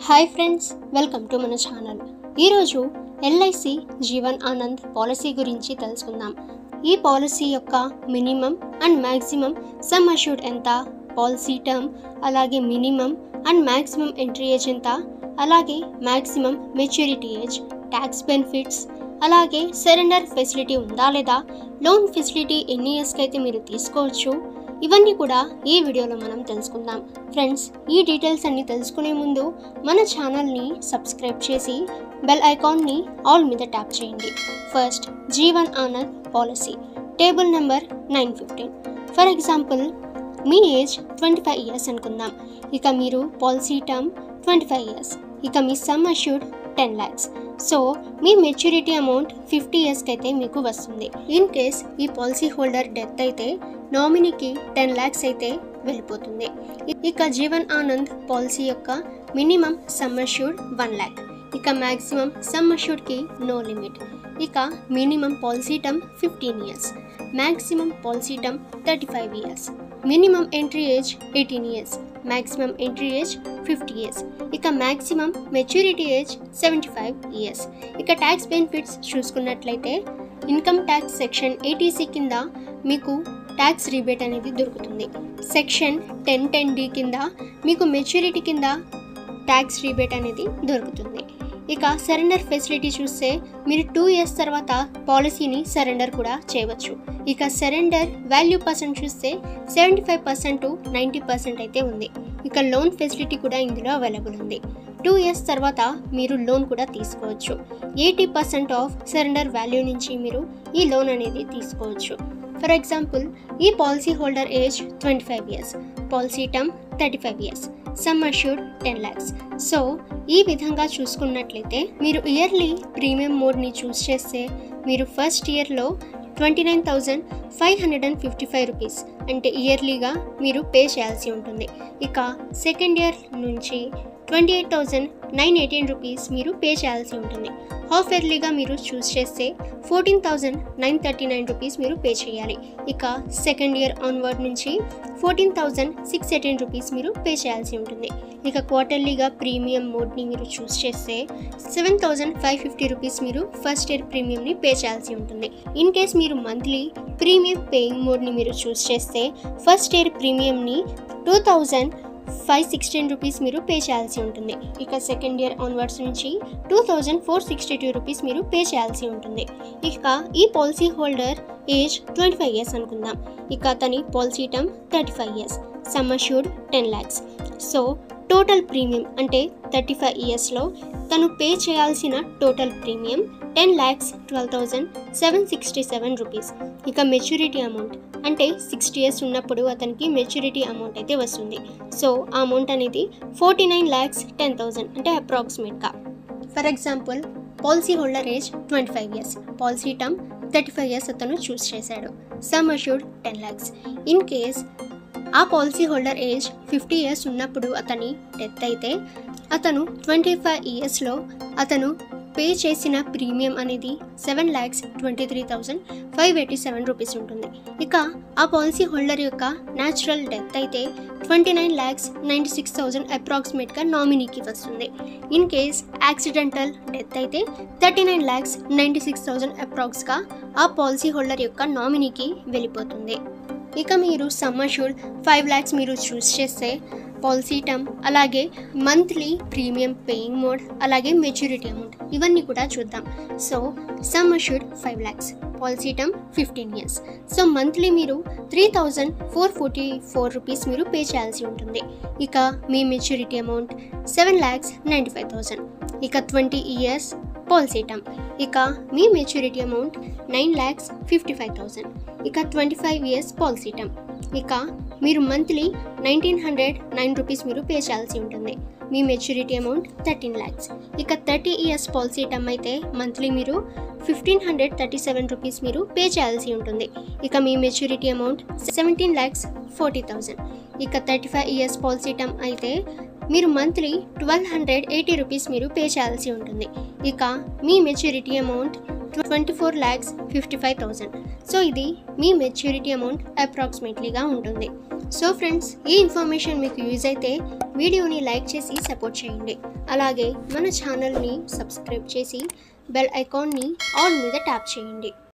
hi friends welcome to మన channel ఈరోజు LIC Jeevan Anand policy గురించి తెలుసుకుందాం ఈ పాలసీ యొక్క minimum and maximum sum assured ఎంత పాలసీ టర్మ్ అలాగే minimum and maximum entry age ఎంత అలాగే maximum maturity age tax benefits అలాగే సరెండర్ ఫెసిలిటీ ఉందా లేదా లోన్ ఫెసిలిటీ ఎన్ని ఇయర్స్కి అయితే మీరు తీసుకోవచ్చు ఇవన్నీ కూడా ఈ వీడియోలో మనం తెలుసుకుందాం ఫ్రెండ్స్ ఈ డీటెయిల్స్ అన్ని తెలుసుకునే ముందు మన ఛానల్ని సబ్స్క్రైబ్ చేసి బెల్ ఐకాన్ని ఆల్ మీద ట్యాప్ చేయండి first Jeevan Anand policy table number nine fifteen for example మీ ఏజ్ ట్వంటీ ఫైవ్ ఇయర్స్ అనుకుందాం ఇక మీరు policy term twenty five years ఇక మీ sum assured ten lakhs so మీ మెచ్యూరిటీ అమౌంట్ ఫిఫ్టీ ఇయర్స్కి అయితే మీకు వస్తుంది ఇన్ కేస్ ఈ పాలసీ హోల్డర్ డెత్ అయితే నామినీకి టెన్ ల్యాక్స్ అయితే వెళ్ళిపోతుంది ఇక జీవన్ ఆనంద్ పాలసీ యొక్క minimum sum assured one lakh ఇక మ్యాక్సిమం సమ్ అష్యూర్డ్కి నో లిమిట్ ఇక minimum policy term fifteen years maximum policy term thirty five years minimum entry age eighteen years maximum entry age fifty years ఇక maximum maturity age seventy five years ఇక tax benefits చూసుకున్నట్లయితే income tax section eighty C కింద మీకు tax రీబేట్ అనేది దొరుకుతుంది section ten ten D కింద మీకు maturity కింద ట్యాక్స్ రీబేట్ అనేది దొరుకుతుంది ఇక సరెండర్ ఫెసిలిటీ చూస్తే మీరు టూ ఇయర్స్ తర్వాత పాలసీని సరెండర్ కూడా చేయవచ్చు ఇక సరెండర్ వాల్యూ పర్సెంట్ చూస్తే seventy five percent to ninety percent అయితే ఉంది ఇక లోన్ ఫెసిలిటీ కూడా ఇందులో అవైలబుల్ ఉంది టూ ఇయర్స్ తర్వాత మీరు లోన్ కూడా తీసుకోవచ్చు eighty percent of surrender value నుంచి మీరు ఈ లోన్ అనేది తీసుకోవచ్చు ఫర్ ఎగ్జాంపుల్ ఈ policy holder age twenty five years policy term thirty five years sum assured ten lakhs so ఈ విధంగా చూసుకున్నట్లయితే మీరు ఇయర్లీ ప్రీమియం మోడ్ని చూస్ చేస్తే మీరు ఫస్ట్ ఇయర్లో twenty nine thousand five hundred and fifty five rupees అంటే ఇయర్లీగా మీరు పే చేయాల్సి ఉంటుంది ఇక సెకండ్ ఇయర్ నుంచి twenty eight thousand nine eighteen rupees మీరు పే చేయాల్సి ఉంటుంది హాఫ్ ఇయర్లీగా మీరు చూస్ చేస్తే fourteen thousand nine thirty nine rupees మీరు పే చేయాలి ఇక సెకండ్ ఇయర్ ఆన్వర్డ్ నుంచి fourteen thousand six eighteen rupees మీరు పే చేయాల్సి ఉంటుంది ఇక క్వార్టర్లీగా ప్రీమియం మోడ్ని మీరు చూస్ చేస్తే seven thousand five fifty rupees మీరు ఫస్ట్ ఇయర్ ప్రీమియంని పే చేయాల్సి ఉంటుంది ఇన్ కేస్ మీరు మంత్లీ ప్రీమియం పేయింగ్ మోడ్ని మీరు చూస్ చేస్తే ఫస్ట్ ఇయర్ ప్రీమియంని two thousand five sixteen rupees మీరు పే చేయాల్సి ఉంటుంది ఇక సెకండ్ ఇయర్ ఆన్వర్డ్స్ నుంచి two thousand four sixty two rupees మీరు పే చేయాల్సి ఉంటుంది ఇక ఈ policy holder age twenty five years అనుకుందాం ఇక అతని policy term thirty five years sum assured ten lakhs so total premium అంటే థర్టీ ఫైవ్ ఇయర్స్లో తను పే చేయాల్సిన total premium ten lakhs twelve thousand seven sixty seven rupees ఇక మెచ్యూరిటీ అమౌంట్ అంటే sixty years ఉన్నప్పుడు అతనికి మెచ్యూరిటీ అమౌంట్ అయితే వస్తుంది సో ఆ అమౌంట్ అనేది forty nine lakhs ten thousand అంటే అప్రాక్సిమేట్గా for example policy holder age twenty five years policy term thirty five years అతను చూస్ చేశాడు sum assured ten lakhs in case ఆ policy holder age fifty years ఉన్నప్పుడు అతని డెత్ అయితే అతను ట్వంటీ ఫైవ్ ఇయర్స్లో అతను పే చేసిన ప్రీమియం అనేది seven lakhs twenty three thousand five eighty seven rupees ఉంటుంది ఇక ఆ పాలసీ హోల్డర్ యొక్క న్యాచురల్ డెత్ అయితే twenty nine lakhs ninety six thousand అప్రాక్సిమేట్గా నామినీకి వస్తుంది ఇన్ కేస్ యాక్సిడెంటల్ డెత్ అయితే thirty nine lakhs ninety six thousand అప్రాక్స్గా ఆ పాలసీ హోల్డర్ యొక్క నామినీకి వెళ్ళిపోతుంది ఇక మీరు సమ్ అష్యూర్డ్ ఫైవ్ ల్యాక్స్ మీరు చూస్ చేస్తే పాలసీ టర్మ్ అలాగే మంత్లీ ప్రీమియం పేయింగ్ మోడ్ అలాగే మెచ్యూరిటీ అమౌంట్ ఇవన్నీ కూడా చూద్దాం so sum assured five lakhs policy term fifteen years so monthly మీరు three thousand four forty four rupees మీరు పే చేయాల్సి ఉంటుంది ఇక మీ maturity amount seven lakhs ninety five thousand ఇక ట్వంటీ ఇయర్స్ పాలసీ టర్మ్ ఇక మీ maturity amount nine lakhs fifty five thousand ఇక twenty five years policy term ఇక మీరు monthly nineteen hundred nine rupees మీరు పే చేయాల్సి ఉంటుంది మీ మెచ్యూరిటీ అమౌంట్ థర్టీన్ ల్యాక్స్ ఇక థర్టీ ఇయర్స్ పాలసీ టర్మ్ అయితే మంత్లీ మీరు fifteen hundred thirty seven rupees మీరు పే చేయాల్సి ఉంటుంది ఇక మీ maturity amount seventeen lakhs forty thousand ఇక thirty five years policy term అయితే మీరు monthly twelve hundred eighty rupees మీరు పే చేయాల్సి ఉంటుంది ఇక మీ maturity amount twenty four lakhs fifty five thousand so ఇది మీ మెచ్యూరిటీ అమౌంట్ అప్రాక్సిమేట్లీగా ఉంటుంది సో ఫ్రెండ్స్ ఈ ఇన్ఫర్మేషన్ మీకు యూజ్ అయితే వీడియోని లైక్ చేసి సపోర్ట్ చేయండి అలాగే మన ఛానల్ని సబ్స్క్రైబ్ చేసి బెల్ ఐకాన్ని ఆల్ మీద ట్యాప్ చేయండి